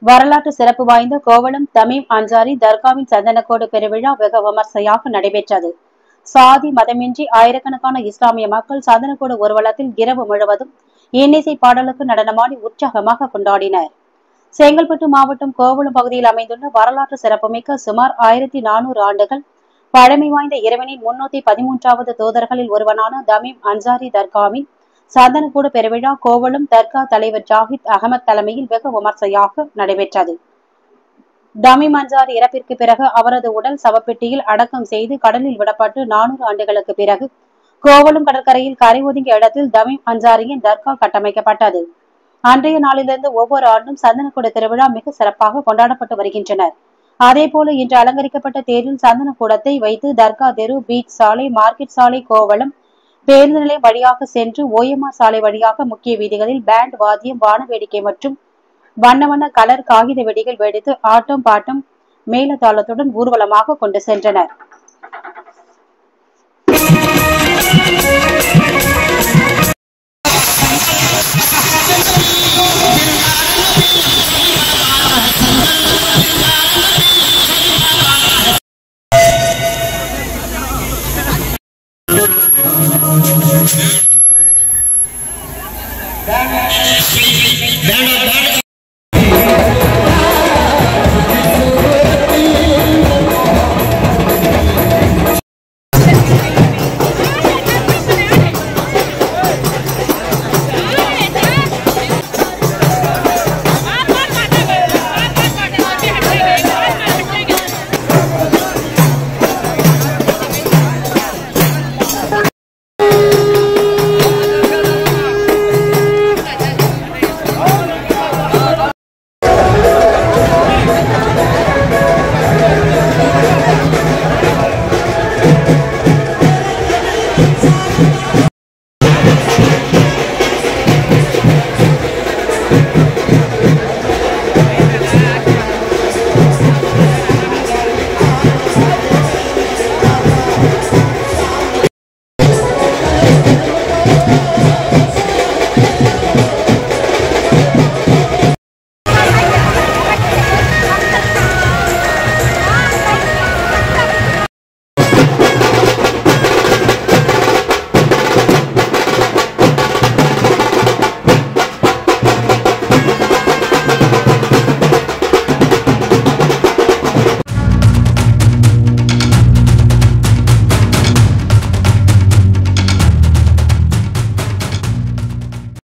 வரலாற்று சிறப்பு வாய்ந்த கோவளம் தமீம் அன்சாரி தர்காவின் சந்தனக்கோடு பெருவிழா வெகு விமர்சையாக நடைபெற்றது சாதி மதமின்றி ஆயிரக்கணக்கான இஸ்லாமிய மக்கள் சந்தனக்கோடு ஊர்வலத்தில் இரவு முழுவதும் இன்னிசை பாடலுக்கு நடனமாடி உற்சாகமாக கொண்டாடினர் செங்கல்பட்டு மாவட்டம் கோவளம் பகுதியில் அமைந்துள்ள வரலாற்று சிறப்புமிக்க சுமார் ஆயிரத்தி நானூறு ஆண்டுகள் பழமை வாய்ந்த இறைவனின் முன்னூத்தி பதிமூன்றாவது தூதர்களில் ஒருவனான தமீம் அன்சாரி தர்காவின் சந்தனக்கூடு பெருவிழா கோவளம் தர்கா தலைவர் ஜாகித் அகமது தலைமையில் வெகு விமர்சையாக நடைபெற்றது தமீம் அன்சாரி இறப்பிற்கு பிறகு அவரது உடல் சவப்பெட்டியில் அடக்கம் செய்து கடலில் விடப்பட்டு நானூறு ஆண்டுகளுக்கு பிறகு கோவளம் கடற்கரையில் கரை ஒதுங்கிய இடத்தில் தமீம் அன்சாரியின் தர்கா கட்டமைக்கப்பட்டது அன்றைய நாளிலிருந்து ஒவ்வொரு ஆண்டும் சந்தனக்கூட திருவிழா மிக சிறப்பாக கொண்டாடப்பட்டு வருகின்றனர் அதேபோல இன்று அலங்கரிக்கப்பட்ட தேரில் சந்தனக்கூடத்தை வைத்து தர்கா தெரு பீச் சாலை மார்க்கெட் சாலை கோவளம் பேருந்து நிலையம் வழியாக சென்று ஓஎம்ஆர் சாலை வழியாக முக்கிய வீதிகளில் பேண்ட் வாத்தியம் வான வேடிக்கை மற்றும் வண்ண வண்ண கலர் காகித வெடிகள் வெடித்து ஆட்டம் பாட்டம் மேலதாளத்துடன் ஊர்வலமாக கொண்டு சென்றனர்